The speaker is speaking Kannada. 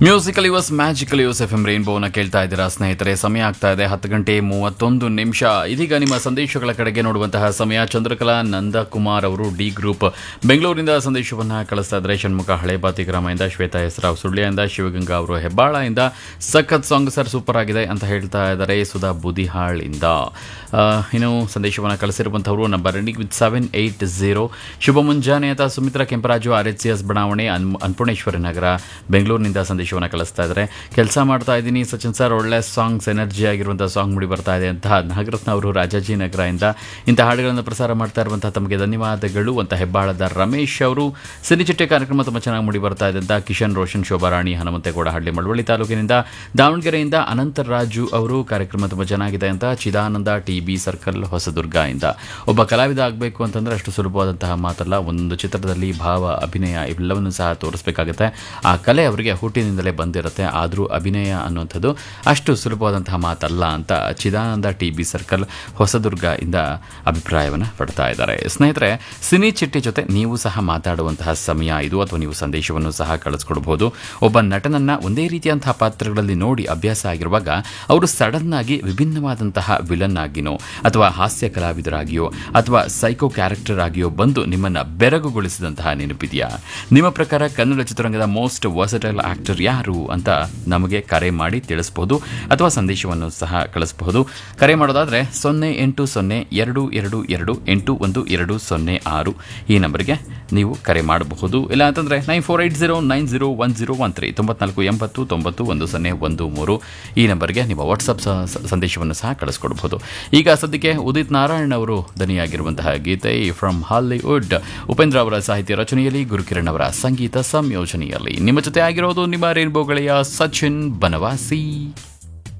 musical use magical use FM ಎಂ ರೈನ್ಬೋನ ಕೇಳ್ತಾ ಇದ್ದೀರಾ ಸ್ನೇಹಿತರೆ ಸಮಯ ಆಗ್ತಾ ಇದೆ ಹತ್ತು ಗಂಟೆ ಮೂವತ್ತೊಂದು ನಿಮಿಷ ಇದೀಗ ನಿಮ್ಮ ಸಂದೇಶಗಳ ಕಡೆಗೆ ನೋಡುವಂತಹ ಸಮಯ ಚಂದ್ರಕಲಾ ನಂದಕುಮಾರ್ ಅವರು ಡಿ ಗ್ರೂಪ್ ಬೆಂಗಳೂರಿನಿಂದ ಸಂದೇಶವನ್ನು ಕಳಿಸ್ತಾ ಇದ್ದಾರೆ ಷಣ್ಮುಖ ಹಳೇಬಾತಿ ಗ್ರಾಮದಿಂದ ಶ್ವೇತಾ ಹೆಸರಾವ್ ಸುಳ್ಯದಿಂದ ಶಿವಗಂಗಾ ಅವರು ಹೆಬ್ಬಾಳದಿಂದ ಸಖತ್ ಸಾಂಗ್ ಸರ್ ಸೂಪರ್ ಆಗಿದೆ ಅಂತ ಹೇಳ್ತಾ ಇದ್ದಾರೆ ಸುಧಾ ಬುದಿಹಾಳಿಂದ ಆ, ಇನ್ನು ಸಂದೇಶವನ್ನು ಕಳಿಸಿರುವಂಥವರು number ending with seven eight zero ಶುಭ ಮುಂಜಾನೆ ಅಂತ Sumitra Kemparaju R H C S ಬಡಾವಣೆ ಅನ್ ಅನ್ನಪೂರ್ಣೇಶ್ವರಿ ನಗರ ಬೆಂಗಳೂರಿನಿಂದ ಸಂದೇಶವನ್ನು ಕಳಿಸ್ತಾ ಇದ್ದಾರೆ ಕೆಲಸ ಮಾಡ್ತಾ ಇದ್ದೀನಿ ಸಚಿನ್ ಸರ್ ಒಳ್ಳೆ ಸಾಂಗ್ಸ್ ಎನರ್ಜಿ ಆಗಿರುವಂಥ ಸಾಂಗ್ ಮೂಡಿ ಬರ್ತಾ ಇದೆ ಅಂತ ನಾಗರತ್ನ ಅವರು ರಾಜಾಜಿ ನಗರದಿಂದ ಇಂಥ ಹಾಡುಗಳನ್ನು ಪ್ರಸಾರ ಮಾಡ್ತಾ ಇರುವಂಥ ತಮಗೆ ಧನ್ಯವಾದಗಳು ಅಂತ ಹೆಬ್ಬಾಳದ ರಮೇಶ್ ಅವರು ಸಿನಿಚಿಟ್ಟೆ ಕಾರ್ಯಕ್ರಮ ತುಂಬ ಚೆನ್ನಾಗಿ ಮೂಡಿ ಬರ್ತಾ ಇದೆ ಅಂತ ಕಿಶನ್ ರೋಷನ್ ಶೋಭಾರಾಣಿ ಹನುಮಂತೇಗೌಡ ಹಳ್ಳಿ ಮಳವಳ್ಳಿ ತಾಲೂಕಿನಿಂದ ದಾವಣಗೆರೆಯಿಂದ ಅನಂತರಾಜು ಅವರು ಕಾರ್ಯಕ್ರಮ ತುಂಬ ಚೆನ್ನಾಗಿದೆ ಅಂತ Chidananda T B circle Hosadurga ಇಂದ ಒಬ್ಬ ಕಲಾವಿದ ಆಗಬೇಕು ಅಂತಂದ್ರೆ ಅಷ್ಟು ಸುಲಭವಾದಂತಹ ಮಾತಲ್ಲ ಒಂದು ಚಿತ್ರದಲ್ಲಿ ಭಾವ ಅಭಿನಯ ಇವೆಲ್ಲವನ್ನು ಸಹ ತೋರಿಸಬೇಕಾಗುತ್ತೆ ಆ ಕಲೆ ಅವರಿಗೆ ಹುಟ್ಟಿನಿಂದಲೇ ಬಂದಿರುತ್ತೆ ಆದರೂ ಅಭಿನಯ ಅನ್ನುವಂಥದ್ದು ಅಷ್ಟು ಸುಲಭವಾದಂತಹ ಮಾತಲ್ಲ ಅಂತ Chidananda T B circle Hosadurga ಇಂದ ಅಭಿಪ್ರಾಯವನ್ನು ಪಡ್ತಾ ಇದ್ದಾರೆ ಸ್ನೇಹಿತರೆ ಸಿನಿ ಚಿಟ್ಟಿ ಜೊತೆ ನೀವು ಸಹ ಮಾತಾಡುವಂತಹ ಸಮಯ ಇದು ಅಥವಾ ನೀವು ಸಂದೇಶವನ್ನು ಸಹ ಕಳಿಸ್ಕೊಡ್ಬೋದು ಒಬ್ಬ ನಟನನ್ನ ಒಂದೇ ರೀತಿಯಂತಹ ಪಾತ್ರಗಳಲ್ಲಿ ನೋಡಿ ಅಭ್ಯಾಸ ಆಗಿರುವಾಗ ಅವರು ಸಡನ್ ಆಗಿ ವಿಭಿನ್ನವಾದಂತಹ ವಿಲನ್ ಆಗಿನೋ ಅಥವಾ ಹಾಸ್ಯ ಕಲಾವಿದರಾಗಿಯೋ ಅಥವಾ ಸೈಕೋ ಕ್ಯಾರೆಕ್ಟರ್ ಆಗಿಯೋ ಬಂದು ನಿಮ್ಮನ್ನ ಬೆರಗುಗೊಳಿಸಿದಂತಹ ನೆನಪಿದೆಯಾ ನಿಮ್ಮ ಪ್ರಕಾರ ಕನ್ನಡ ಚಿತ್ರರಂಗದ ಮೋಸ್ಟ್ ವರ್ಸಟೈಲ್ ಆಕ್ಟರ್ ಯಾರು ಅಂತ ನಮಗೆ ಕರೆ ಮಾಡಿ ತಿಳಿಸಬಹುದು ಅಥವಾ ಸಂದೇಶವನ್ನು ಸಹ ಕಳಿಸಬಹುದು ಕರೆ ಮಾಡೋದಾದ್ರೆ ಸೊನ್ನೆ ಎಂಟು ಸೊನ್ನೆ ಎರಡು ಎರಡು ಎರಡು ಎಂಟು ಒಂದು ಎರಡು ಸೊನ್ನೆ ಆರು ಈ ನಂಬರ್ಗೆ ನೀವು ಕರೆ ಮಾಡಬಹುದು ಇಲ್ಲ ಅಂತಂದ್ರೆ nine four eight zero nine zero one zero one three ತೊಂಬತ್ನಾಲ್ಕು ಎಂಬತ್ತು ತೊಂಬತ್ತು ಒಂದು ಸೊನ್ನೆ ಒಂದು ಮೂರು ಈ ನಂಬರ್ಗೆ ನಿಮ್ಮ ವಾಟ್ಸಪ್ ಸಂದೇಶವನ್ನು ಸಹ ಕಳಿಸ್ಕೊಡ್ಬೋದು ಈಗ ಸದ್ಯಕ್ಕೆ ಉದಿತ್ ನಾರಾಯಣ್ ಅವರು ದನಿಯಾಗಿರುವಂತಹ ಗೀತೆ ಫ್ರಮ್ ಹಾಲಿವುಡ್ ಉಪೇಂದ್ರ ಅವರ ಸಾಹಿತ್ಯ ರಚನೆಯಲ್ಲಿ ಗುರುಕಿರಣ್ ಅವರ ಸಂಗೀತ ಸಂಯೋಜನೆಯಲ್ಲಿ ನಿಮ್ಮ ಜೊತೆ ಆಗಿರೋದು ನಿಮ್ಮ ರೇನ್ಬೋ ಗೆಳೆಯ ಸಚಿನ್ ಬನವಾಸಿ